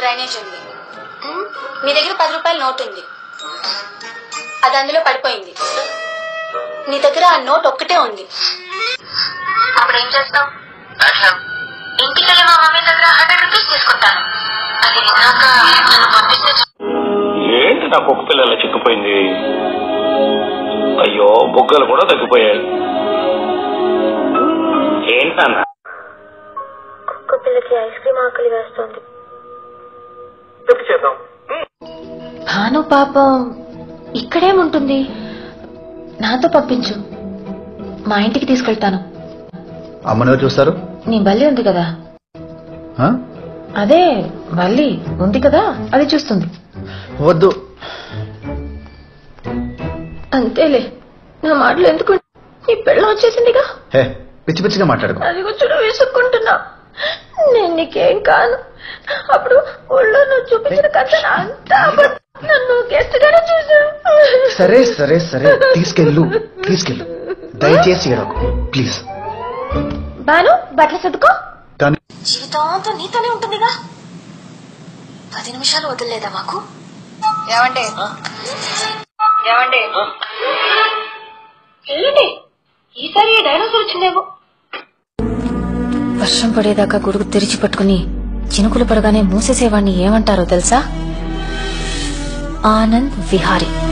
Drainage ఉంది ఉమ్, మీ దగ్గర పది రూపాయల నోట్ ఉంది అది అందులో పడిపోయింది నీ దగ్గర ఆ నోట్ ఒక్కటే ఉంది అప్పుడు ఏం చేస్తావు ఇంటికి వెళ్ళి మా మమ్మీ దగ్గర హండ్రెడ్ రూపీస్ తీసుకుంటాను అది విన్నాక నన్ను పంపిస్తే ఏంటి నా కుక్క పిల్ల ఇలా చిక్కిపోయింది అయ్యో బుగ్గలు కూడా తగ్గిపోయాయి ఏంటి నాన్న కుక్క పిల్లకి ఐస్ క్రీమ్ ఆకలి వేస్తుంది చెప్పు చేద్దాం భాను పాపం ఇక్కడేముంటుంది నాతో పంపించు మా ఇంటికి తీసుకెళ్తాను అమ్మని ఎవరు చూస్తారు నీ బల్లి ఉంది కదా ఆ? అదే బల్లి ఉంది కదా అది చూస్తుంది వద్దు అంతేలే నా మాటలు ఎందుకు నీ పెళ్ళం వచ్చేసిందిగా హే పిచ్చి పిచ్చిగా మాట్లాడుకో అది కూర్చుని వేసుకుంటున్నా నేను నీకేం కాను అప్పుడు ఊళ్ళో నువ్వు చూపించిన కథ అంతా అబద్ధం. నన్ను గెస్ట్ గానే చూసావు సరే సరే సరే తీసుకెళ్ళు తీసుకెళ్ళు దయచేసి ఏడకు ప్లీజ్ బాను బట్టలు సర్దుకో కానీ జీవితాంతం నీతోనే ఉంటుందిగా పది నిమిషాలు వదిలేదా మాకు ఏమండి ఏమండి ఏంటి ఈసారి ఈ డైనోసార్ వచ్చిందేమో వర్షం పడేదాకా గొడుగు తెరిచి పట్టుకుని చినుకులు పడగానే మూసేసేవాణ్ణి ఏమంటారో తెలుసా ఆనంద్ విహారీ